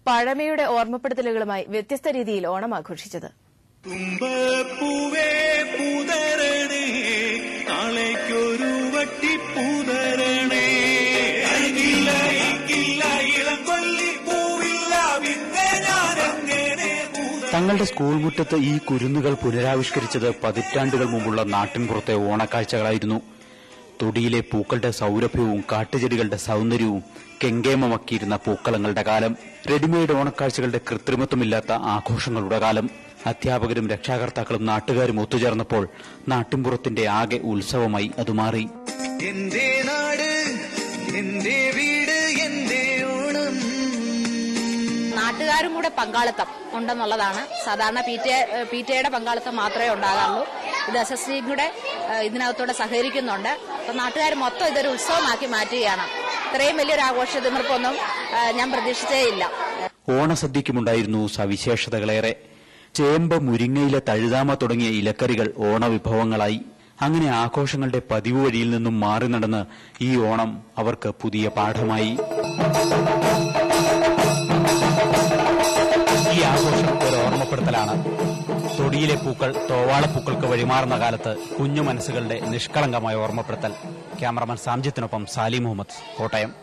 പഴമയുടെ ഓർമ്മപ്പെടുത്തലുകളുമായി വ്യത്യസ്ത രീതിയിൽ ഓണം ആഘോഷിച്ചത് തുമ്പപ്പൂവേ പൂതരണേ നാളേക്കൊരു വട്ടി പൂതരണേ അഴകില്ല ഇക്കില്ല ഇളം കൊല്ലി പൂവില്ല പിന്നെ ഞാനെങ്ങനെ പൂത തങ്ങളുടെ സ്കൂൾ മുറ്റത്ത് ഈ കുരുന്നുകൾ പുനരാവിഷ്കരിച്ചത് പതിറ്റാണ്ടുകൾ മുമ്പുള്ള നാട്ടിൻപുറത്തെ ഓണക്കാഴ്ചകളായിരുന്നു തൊടിയിലെ പൂക്കളുടെ സൗരഭ്യവും കാട്ടുചെടികളുടെ സൗന്ദര്യവും കെങ്കേമമാക്കിയിരുന്ന പൂക്കളങ്ങളുടെ കാലം റെഡിമെയ്ഡ് ഓണക്കാഴ്ചകളുടെ കൃത്രിമത്വമില്ലാത്ത ആഘോഷങ്ങളുടെ കാലം അധ്യാപകരും രക്ഷാകർത്താക്കളും നാട്ടുകാരും ഒത്തുചേർന്നപ്പോൾ നാട്ടിൻപുറത്തിന്റെ ആകെ ഉത്സവമായി അത് മാറി എന്റെ നാട് എന്റെ വീട് എന്റെ ഓണം നാട്ടുകാരും കൂടെ പങ്കാളിത്തം ഉണ്ടെന്നുള്ളതാണ് സാധാരണ പി ടി പി ടി എയുടെ പങ്കാളിത്തം മാത്രമേ ഉണ്ടാകാറുള്ളൂ ഇത് എസ് എസ് സിയും കൂടെ ഏഹ്, ഇതിനകത്തൂടെ സഹകരിക്കുന്നുണ്ട് അപ്പം നാട്ടുകാർ മൊത്തം ഇതൊരു ഉത്സവമാക്കി മാറ്റുകയാണ് ഇത്രയും വലിയൊരു ആഘോഷ തിമിർപ്പൊന്നും ഏഹ്, ഞാൻ പ്രതീക്ഷിച്ചേയില്ല ഓണസദ്യക്കുമുണ്ടായിരുന്നു സവിശേഷതകളേറെ ചേമ്പ് മുരിങ്ങയിലെ തഴുതാമ തുടങ്ങിയ ഇലക്കറികൾ ഓണവിഭവങ്ങളായി അങ്ങനെ ആഘോഷങ്ങളുടെ പതിവ് വഴിയിൽ നിന്നും മാറി നടന്ന് ഈ ഓണം അവർക്ക് പുതിയ പാഠമായി ഈ ആഘോഷം ഒരു ഓർമ്മപ്പെടുത്തലാണ് തൊടിയിലെ പൂക്കൾ തോവാളപ്പൂക്കൾക്ക് വഴിമാറുന്ന കാലത്ത് കുഞ്ഞു മനസ്സുകളുടെ നിഷ്കളങ്കമായ ഓർമ്മപ്പെടുത്തൽ ക്യാമറമാൻ സാംജിത്തിനൊപ്പം സാലി മുഹമ്മദ് കോട്ടയം